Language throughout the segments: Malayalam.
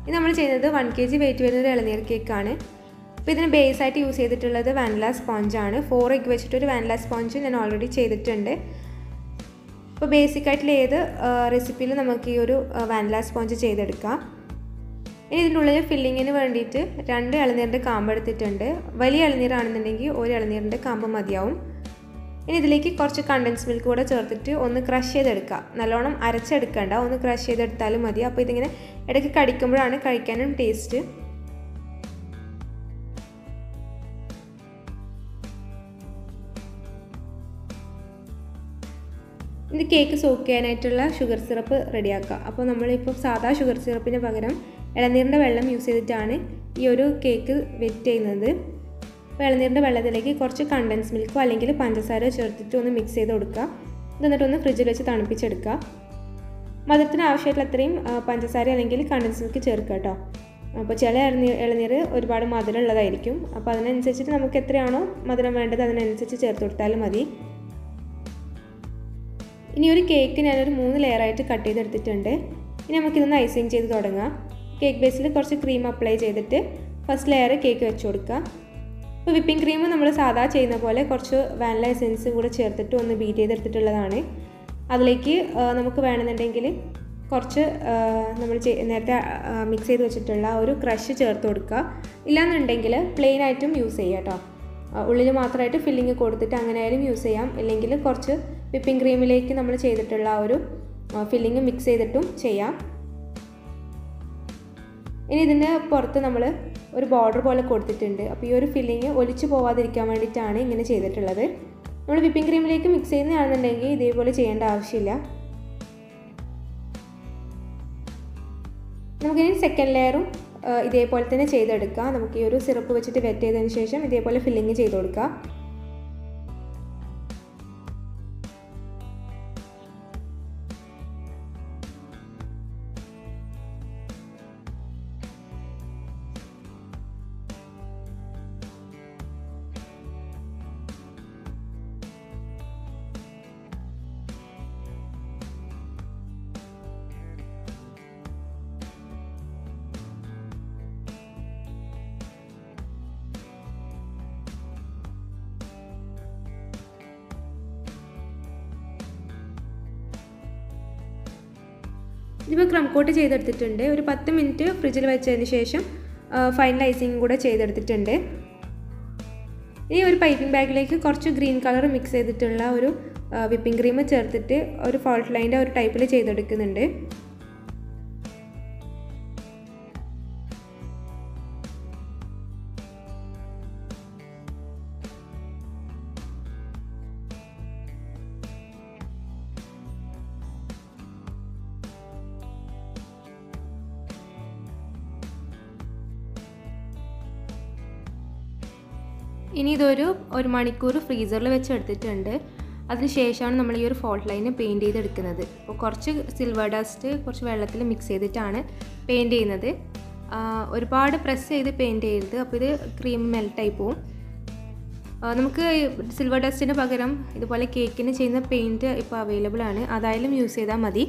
ഇത് നമ്മൾ ചെയ്യുന്നത് വൺ കെ ജി വെയിറ്റ് വരുന്ന ഒരു ഇളനീർ കേക്കാണ് അപ്പോൾ ഇതിന് ബേസ് ആയിട്ട് യൂസ് ചെയ്തിട്ടുള്ളത് വാനില സ്പോഞ്ചാണ് ഫോർ എഗ് വെച്ചിട്ടൊരു വാനില സ്പോഞ്ച് ഞാൻ ഓൾറെഡി ചെയ്തിട്ടുണ്ട് അപ്പോൾ ബേസിക് ആയിട്ടുള്ള ഏത് റെസിപ്പിയിൽ നമുക്ക് ഈ ഒരു വാനില സ്പോഞ്ച് ചെയ്തെടുക്കാം ഇനി ഇതിൻ്റെ ഉള്ളിൽ ഫില്ലിങ്ങിന് വേണ്ടിയിട്ട് രണ്ട് ഇളനീരിൻ്റെ കാമ്പ് എടുത്തിട്ടുണ്ട് വലിയ ഇളനീരാണെന്നുണ്ടെങ്കിൽ ഒരു ഇളനീരിൻ്റെ കാമ്പ് മതിയാവും ഇനി ഇതിലേക്ക് കുറച്ച് കണ്ടൻസ് മിൽക്ക് കൂടെ ചേർത്തിട്ട് ഒന്ന് ക്രഷ് ചെയ്തെടുക്കുക നല്ലോണം അരച്ചെടുക്കണ്ട ഒന്ന് ക്രഷ് ചെയ്തെടുത്താലും മതി അപ്പോൾ ഇതിങ്ങനെ ഇടയ്ക്ക് കടിക്കുമ്പോഴാണ് കഴിക്കാനും ടേസ്റ്റ് ഇത് കേക്ക് സോക്ക് ചെയ്യാനായിട്ടുള്ള ഷുഗർ സിറപ്പ് റെഡിയാക്കുക അപ്പോൾ നമ്മളിപ്പോൾ സാധാ ഷുഗർ സിറപ്പിന് പകരം ഇളനീരിൻ്റെ വെള്ളം യൂസ് ചെയ്തിട്ടാണ് ഈ ഒരു കേക്ക് വെറ്റ് ചെയ്യുന്നത് അപ്പോൾ ഇളനീരിൻ്റെ വെള്ളത്തിലേക്ക് കുറച്ച് കണ്ടൻസ് മിൽക്കോ അല്ലെങ്കിൽ പഞ്ചസാര ചേർത്തിട്ട് ഒന്ന് മിക്സ് ചെയ്ത് കൊടുക്കുക എന്നിട്ട് ഒന്ന് ഫ്രിഡ്ജിൽ വെച്ച് തണുപ്പിച്ചെടുക്കുക മധുരത്തിന് ആവശ്യമായിട്ടുള്ള അത്രയും പഞ്ചസാര അല്ലെങ്കിൽ കണ്ടൻസ് മിൽക്ക് ചേർക്കുക കേട്ടോ അപ്പോൾ ചില ഇളനീർ ഇളനീർ ഒരുപാട് മധുരം ഉള്ളതായിരിക്കും അപ്പോൾ അതിനനുസരിച്ചിട്ട് നമുക്ക് എത്രയാണോ മധുരം വേണ്ടത് അതിനനുസരിച്ച് ചേർത്ത് കൊടുത്താലും മതി ഇനി ഒരു കേക്ക് ഞാനൊരു മൂന്ന് ലെയറായിട്ട് കട്ട് ചെയ്തെടുത്തിട്ടുണ്ട് ഇനി നമുക്കിതൊന്ന് ഐസിങ് ചെയ്ത് തുടങ്ങാം കേക്ക് ബേസിൽ കുറച്ച് ക്രീം അപ്ലൈ ചെയ്തിട്ട് ഫസ്റ്റ് ലെയർ കേക്ക് വെച്ച് കൊടുക്കുക ഇപ്പോൾ വിപ്പിംഗ് ക്രീം നമ്മൾ സാധാ ചെയ്യുന്ന പോലെ കുറച്ച് വാനില എസെൻസ് കൂടെ ചേർത്തിട്ട് ഒന്ന് ബീറ്റ് ചെയ്തെടുത്തിട്ടുള്ളതാണ് അതിലേക്ക് നമുക്ക് വേണമെന്നുണ്ടെങ്കിൽ കുറച്ച് നമ്മൾ നേരത്തെ മിക്സ് ചെയ്ത് വെച്ചിട്ടുള്ള ഒരു ക്രഷ് ചേർത്ത് കൊടുക്കുക ഇല്ലാന്നുണ്ടെങ്കിൽ പ്ലെയിൻ ആയിട്ടും യൂസ് ചെയ്യുക കേട്ടോ ഉള്ളിൽ മാത്രമായിട്ട് ഫില്ലിങ് കൊടുത്തിട്ട് അങ്ങനെ ആയാലും യൂസ് ചെയ്യാം ഇല്ലെങ്കിൽ കുറച്ച് വിപ്പിംഗ് ക്രീമിലേക്ക് നമ്മൾ ചെയ്തിട്ടുള്ള ആ ഒരു ഫില്ലിങ് മിക്സ് ചെയ്തിട്ടും ചെയ്യാം ഇനി ഇതിൻ്റെ പുറത്ത് നമ്മൾ ഒരു ബോർഡർ പോലെ കൊടുത്തിട്ടുണ്ട് അപ്പോൾ ഈ ഒരു ഫില്ലിങ് ഒലിച്ചു പോവാതിരിക്കാൻ വേണ്ടിയിട്ടാണ് ഇങ്ങനെ ചെയ്തിട്ടുള്ളത് നമ്മൾ വിപ്പിംഗ് ക്രീമിലേക്ക് മിക്സ് ചെയ്യുന്നതാണെന്നുണ്ടെങ്കിൽ ഇതേപോലെ ചെയ്യേണ്ട ആവശ്യമില്ല നമുക്കിനി സെക്കൻഡ് ലെയറും ഇതേപോലെ തന്നെ ചെയ്തെടുക്കാം നമുക്ക് ഈ ഒരു സിറപ്പ് വെച്ചിട്ട് വെറ്റ് ചെയ്തതിന് ശേഷം ഇതേപോലെ ഫില്ലിങ് ചെയ്ത് കൊടുക്കുക ഇതിപ്പോൾ ക്രം കോട്ട് ചെയ്തെടുത്തിട്ടുണ്ട് ഒരു പത്ത് മിനിറ്റ് ഫ്രിഡ്ജിൽ വെച്ചതിന് ശേഷം ഫൈനൽ ഐസിങ് കൂടെ ചെയ്തെടുത്തിട്ടുണ്ട് ഇനി ഒരു പൈപ്പിംഗ് ബാഗിലേക്ക് കുറച്ച് ഗ്രീൻ കളർ മിക്സ് ചെയ്തിട്ടുള്ള ഒരു വിപ്പിംഗ് ക്രീം ചേർത്തിട്ട് ഒരു ഫോൾട്ട് ലൈൻ്റെ ഒരു ടൈപ്പിൽ ചെയ്തെടുക്കുന്നുണ്ട് ഇനി ഇതൊരു ഒരു മണിക്കൂർ ഫ്രീസറിൽ വെച്ച് എടുത്തിട്ടുണ്ട് അതിനുശേഷമാണ് നമ്മൾ ഈ ഒരു ഫോൾട്ട് ലൈന് പെയിൻറ്റ് ചെയ്തെടുക്കുന്നത് അപ്പോൾ കുറച്ച് സിൽവർ ഡസ്റ്റ് കുറച്ച് വെള്ളത്തിൽ മിക്സ് ചെയ്തിട്ടാണ് പെയിൻറ്റ് ചെയ്യുന്നത് ഒരുപാട് പ്രസ് ചെയ്ത് പെയിൻറ്റ് ചെയ്യരുത് അപ്പോൾ ഇത് ക്രീം മെൽട്ടായി പോവും നമുക്ക് സിൽവർ ഡസ്റ്റിന് പകരം ഇതുപോലെ കേക്കിന് ചെയ്യുന്ന പെയിൻറ്റ് ഇപ്പോൾ അവൈലബിൾ ആണ് അതായാലും യൂസ് ചെയ്താൽ മതി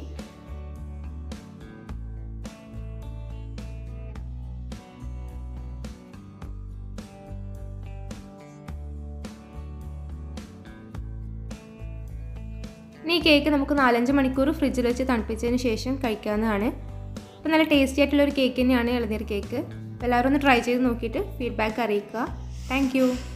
ഇനി ഈ കേക്ക് നമുക്ക് നാലഞ്ച് മണിക്കൂർ ഫ്രിഡ്ജിൽ വെച്ച് തണുപ്പിച്ചതിന് ശേഷം കഴിക്കാവുന്നതാണ് അപ്പോൾ നല്ല ടേസ്റ്റി ആയിട്ടുള്ള ഒരു കേക്ക് തന്നെയാണ് ഇളനീർ കേക്ക് എല്ലാവരും ഒന്ന് ട്രൈ ചെയ്ത് നോക്കിയിട്ട് ഫീഡ്ബാക്ക് അറിയിക്കുക താങ്ക്